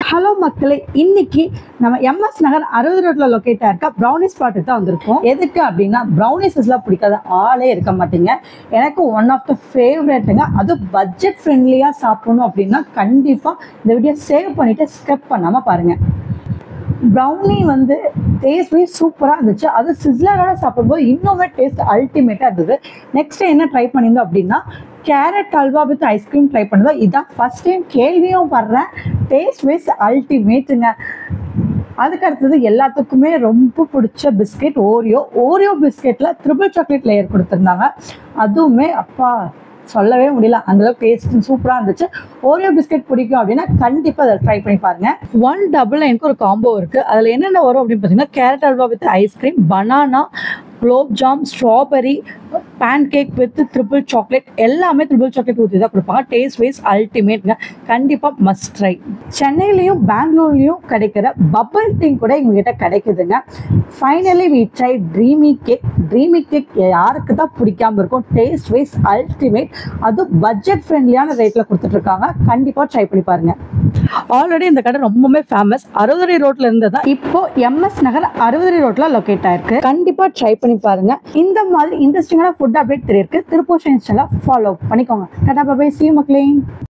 hello மக்களே இன்னைக்கு நம்ம எம்எஸ் நகர் அறுபது ரோட்ல லொக்கேட்டாக இருக்க ப்ரௌனிஸ் ஸ்பாட்டுக்கு தான் வந்திருக்கோம் எதுக்கு அப்படின்னா ப்ரௌனிஸஸ்லாம் பிடிக்காத ஆளே இருக்க மாட்டீங்க எனக்கு ஒன் ஆஃப் த ஃபேவரேட்டுங்க அது பட்ஜெட் ஃப்ரெண்ட்லியாக சாப்பிடணும் அப்படின்னா கண்டிப்பாக இந்த வீடியோ சேவ் பண்ணிவிட்டு ஸ்கிப் பண்ணாமல் பாருங்கள் ப்ரௌனி வந்து டேஸ்ட் வைஸ் சூப்பராக இருந்துச்சு அது சிஸ்லரோட சாப்பிடும்போது இன்னுமே டேஸ்ட் அல்டிமேட்டாக இருந்தது நெக்ஸ்ட் என்ன ட்ரை பண்ணியிருந்தோம் அப்படின்னா carrot halwa with ice cream try பண்ணதோ இதான் ஃபஸ்ட் டைம் கேள்வியும் படுறேன் டேஸ்ட் வைஸ் அல்டிமேட்டுங்க அதுக்கு அடுத்தது எல்லாத்துக்குமே ரொம்ப பிடிச்ச பிஸ்கெட் ஓரியோ ஓரியோ பிஸ்கெட்டில் ட்ரிபிள் சாக்லேட் லேயர் கொடுத்துருந்தாங்க அதுவுமே அப்பா சொல்லவே முடியல அந்த அளவுக்கு டேஸ்ட் சூப்பராக இருந்துச்சு ஓரியோ பிஸ்கெட் பிடிக்கும் அப்படின்னா கண்டிப்பாக அதை ட்ரை பண்ணி பாருங்க ஒன் டபுள் நைனுக்கு ஒரு காம்போ இருக்குது அதில் என்னென்ன வரும் அப்படின்னு பார்த்தீங்கன்னா carrot halwa with ice cream banana gulab jam strawberry pancake with triple chocolate எல்லாமே ட்ரிபிள் சாக்லேட் ஊற்றி தான் கொடுப்பாங்க டேஸ்ட் வைஸ் அல்டிமேட்ங்க கண்டிப்பாக மஸ்ட் ட்ரை சென்னையிலையும் பெங்களூர்லேயும் கிடைக்கிற பபிள் திங் கூட எங்ககிட்ட கிடைக்குதுங்க finally we try dreamy cake dreamy cake யாருக்கு தான் பிடிக்காம இருக்கும் டேஸ்ட் வைஸ் அல்டிமேட் அதுவும் பட்ஜெட் ஃப்ரெண்ட்லியான ரேட்டில் கொடுத்துட்ருக்காங்க கண்டிப்பாக ட்ரை பண்ணி பாருங்க ஆல்ரெடி இந்த கடை ரொம்பவுமே ஃபேமஸ் அறுபதரை ரோட்ல இருந்து தான் இப்போ எம்எஸ் நகர் அறுபதரை ரோட்ல லொக்கேட் ஆயிருக்கு கண்டிப்பா ட்ரை பண்ணி பாருங்க இந்த மாதிரி இன்ட்ரெஸ்டிங்கான ஃபுட் அப்டேட் தெரியிருக்கு திருப்பூர் சேனலை ஃபாலோ பண்ணிக்கோங்க டாடா பாபாய் சி மக்களே